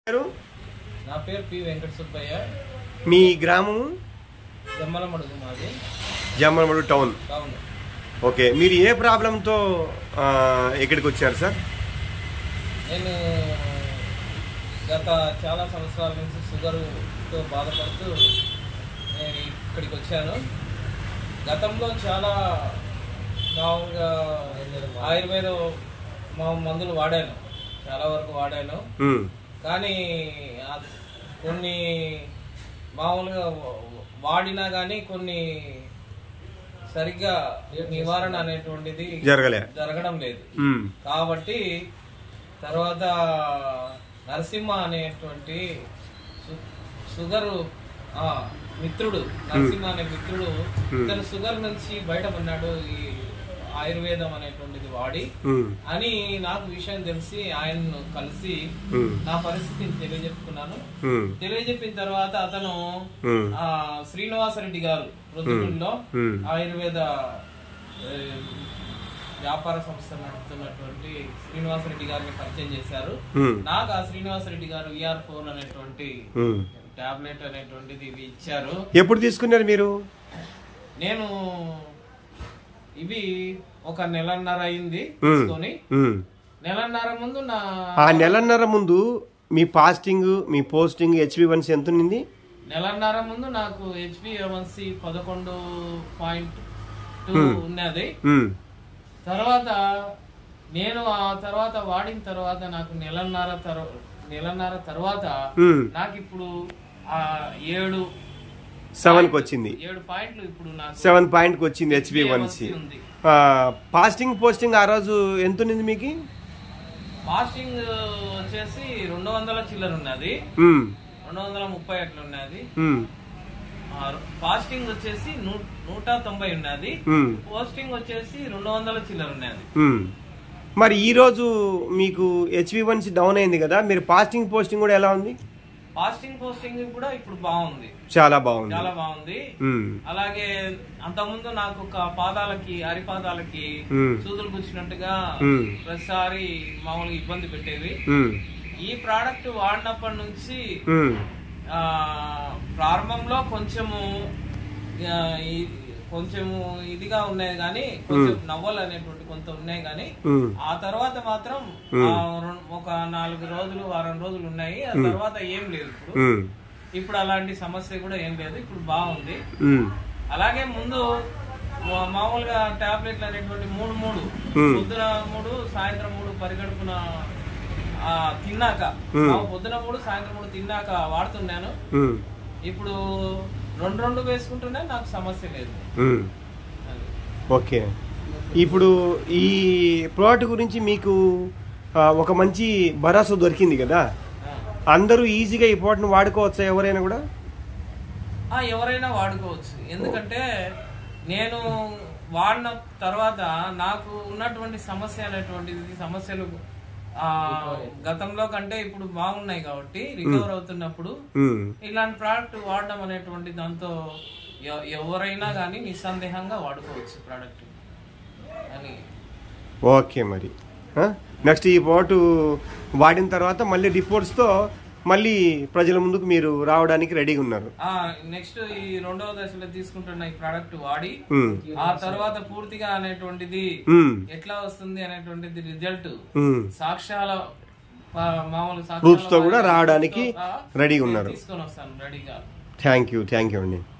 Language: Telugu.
పేరు నా పేరు పి వెంకట సుబ్బయ్య మీ గ్రామం జమ్మలమడుగు మాది జమ్మలమడు టౌన్ అవును ఓకే మీరు ఏ ప్రాబ్లంతో ఆ, ఇక్కడికి వచ్చారు సార్ నేను గత చాలా సంవత్సరాల నుంచి షుగర్తో బాధపడుతూ నేను ఇక్కడికి వచ్చాను గతంలో చాలా మామూలుగా ఆయుర్వేద మా మందులు వాడాను చాలా వరకు వాడాను ఉమ్, కానీ ఆ కొన్ని మామూలుగా వాడినా కానీ కొన్ని సరిగ్గా నివారణ అనేటువంటిది జరగలే జరగడం లేదు ఉమ్, కాబట్టి తర్వాత నరసింహ అనేటువంటి సు- షుగరు ఆ, మిత్రుడు నరసింహ అనే మిత్రుడు ఇతను షుగర్ నుంచి బయటపడినాడు ఈ ఆయుర్వేదం అనేటువంటిది వాడి ఉమ్, అని నాకు విషయం తెలిసి ఆయన్ను కలిసి ఉమ్, నా పరిస్థితిని తెలియజెప్పుకున్నాను ఉమ్, తెలియజెప్పిన తర్వాత అతను ఉమ్, ఆ శ్రీనివాసరెడ్డి గారు ప్రొద్దుటూరులో ఉమ్. ఆయుర్వేద ఏ, వ్యాపార సంస్థ నడుపుతున్నటువంటి శ్రీనివాసరెడ్డి గారిని పరిచయం చేశారు ఉమ్, నాకు ఆ శ్రీనివాసరెడ్డి గారు విఆర్ ఫోర్ అనేటువంటి ఉమ్. టాబ్లెట్ అనేటువంటిది ఇవి ఇచ్చారు ఎప్పుడు తీసుకున్నారు మీరు నేను ఇవి ఒక నెలన్నర అయింది తీసుకొని ఉమ్. నెలన్నర ముందు నా ఆ నెలన్నర ముందు మీ ఫాస్టింగ్ మీ పోస్టింగ్ హెచ్పి వన్స్ ఎంత ఉంది నెలన్నర ముందు నాకు హెచ్పి వన్సి పదకొండు పాయింట్ టూ ఉన్నది ఉమ్, తర్వాత నేను ఆ తర్వాత వాడిన తర్వాత నాకు నెలన్నర తర్వా నెలన్నర తర్వాత ఉమ్. నాకు ఇప్పుడు ఆ ఏడు సెవెన్కి వచ్చింది ఏడు పాయింట్లు ఇప్పుడు నాకు సెవెన్ పాయింట్కి వచ్చింది హెచ్పి వన్స్ HbA1c ఉంది ఫాస్టింగ్ పోస్టింగ్ ఆ రోజు ఎంత ఉంది మీకు ఫాస్టింగ్ వచ్చేసి రెండు వందల చిల్లర ఉన్నది ఉమ్, రెండు వందల ముప్పై అట్లా ఉన్నది ఉమ్, ఆ ఫాస్టింగ్ వచ్చేసి నూ- నూట తొంభై ఉన్నది ఉమ్, పోస్టింగ్ వచ్చేసి రెండు వందల చిల్లర ఉన్నది ఉమ్. మరి ఈ రోజు మీకు హెచ్వి వన్స్ డౌన్ అయింది కదా మీరు ఫాస్టింగ్ పోస్టింగ్ కూడా ఎలా ఉంది ఫాస్టింగ్ పోస్టింగ్ కూడా ఇప్పుడు బాగుంది చాలా బాగుంది చాలా బాగుంది ఉమ్, అలాగే అంతకుముందు నాకు ఒక పాదాలకి అరిపాదాలకి ఉమ్, సూదులు కూర్చున్నట్టుగా ఉమ్, ప్రతిసారి మామూలుగా ఇబ్బంది పెట్టేవి ఉమ్, ఈ ప్రోడక్ట్ వాడినప్పటి నుంచి ఉమ్, ఆ, ప్రారంభంలో కొంచెము ఆ, ఈ- కొంచెము ఇదిగా ఉన్నాయి కానీ కొంచెం నవ్వలు అనేటువంటి కొంత ఉన్నాయి కానీ ఉమ్, ఆ తర్వాత మాత్రం ఆ, రెం- ఒక నాలుగు రోజులు వారం రోజులు ఉన్నాయి ఆ తర్వాత ఏం లేదు ఇప్పుడు ఉమ్, ఇప్పుడు అలాంటి సమస్య కూడా ఏం లేదు ఇప్పుడు బాగుంది ఉమ్, అలాగే ముందు మా- మామూలుగా టాబ్లెట్లు అనేటువంటి మూడు మూడు Hmm. పొద్దున మూడు సాయంత్రం మూడు పరిగడుపున ఆ, తిన్నాక Hmm. ఆ, పొద్దున మూడు సాయంత్రం మూడు తిన్నాక వాడుతున్నాను ఉమ్, ఇప్పుడు రెండు రెండు వేసుకుంటూనే నాకు సమస్య లేదు ఉమ్. అది. ఓకే ఇప్పుడు ఈ ప్రోడక్ట్ గురించి మీకు ఆ, ఒక మంచి భరోసా దొరికింది కదా ఆ. అందరూ ఈజీగా ఈ ప్రోడక్ట్ని వాడుకోవచ్చా ఎవరైనా కూడా ఆ, ఎవరైనా వాడుకోవచ్చు ఎందుకంటే నేను వాడిన తర్వాత నాకు ఉన్నటువంటి సమస్య అనేటువంటిది సమస్యలు ఆ గతంలో కంటే ఇప్పుడు బాగున్నాయి కాబట్టి రికవర్ అవుతున్నప్పుడు ఉమ్, ఇలాంటి ప్రోడక్ట్ వాడడం అనేటువంటి దాంతో ఎ- ఎవరైనా కానీ నిస్సందేహంగా వాడుకోవచ్చు ప్రోడక్ట్ అని ఓకే మరి నెక్స్ట్ ఈ ప్రోడక్ట్ వాడిన తర్వాత మళ్ళీ రిపోర్ట్స్తో మళ్ళీ ప్రజల ముందుకు మీరు రావడానికి రెడీగా ఉన్నారు నెక్స్ట్ ఈ రెండవ దశలో తీసుకుంటున్న ఈ ప్రోడక్ట్ వాడి ఉమ్, ఆ తర్వాత పూర్తిగా అనేటువంటిది ఉమ్, ఎట్లా వస్తుంది అనేటువంటిది రిజల్ట్ ఉమ్. సాక్ష్యాల ఆ, మామూలు Proofs తో కూడా సాక్ష్యాల రావడానికి ఆ, రెడీగా ఉన్నారు. తీసుకొని వస్తాను రెడీగా థ్యాంక్ యూ థ్యాంక్ యూ అండి